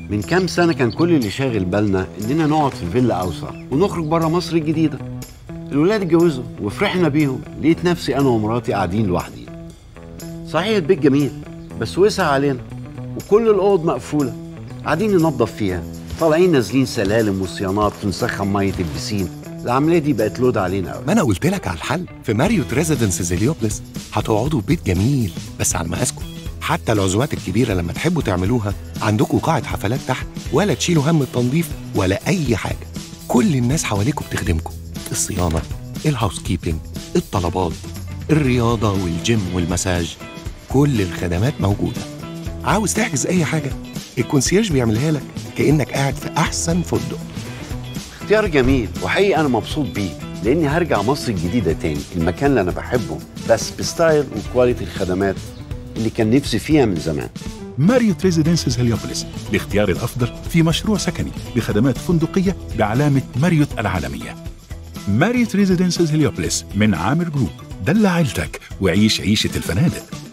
من كام سنة كان كل اللي شاغل بالنا إننا نقعد في فيلا أوسع ونخرج بره مصر الجديدة الولاد اتجوزوا وفرحنا بيهم لقيت نفسي أنا ومراتي قاعدين لوحدي صحيح البيت جميل بس وسع علينا وكل الأوض مقفولة قاعدين ننظف فيها طالعين نازلين سلالم وصيانات ونسخن مية البسين العملية دي بقت لود علينا قوي ما انا قلت لك على الحل في ماريوت ريزيدنس هليوبلس هتقعدوا في بيت جميل بس على مقاسكم حتى العزومات الكبيرة لما تحبوا تعملوها عندكم قاعة حفلات تحت ولا تشيلوا هم التنظيف ولا أي حاجة كل الناس حواليكم بتخدمكم الصيانة الهاوس كيبنج الطلبات الرياضة والجيم والمساج كل الخدمات موجودة عاوز تحجز أي حاجة الكونسيرج بيعملها لك كأنك قاعد في أحسن فندق اختيار جميل وحقيقي أنا مبسوط بيه لأني هرجع مصر الجديدة تاني المكان اللي أنا بحبه بس بستايل وكواليتي الخدمات اللي كان نفسي فيها من زمان ماريوت ريزيدنسز هليوبوليس الاختيار الأفضل في مشروع سكني بخدمات فندقية بعلامة ماريوت العالمية ماريوت ريزيدنسز هليوبوليس من عامر جروب دلع عيلتك وعيش عيشة الفنادق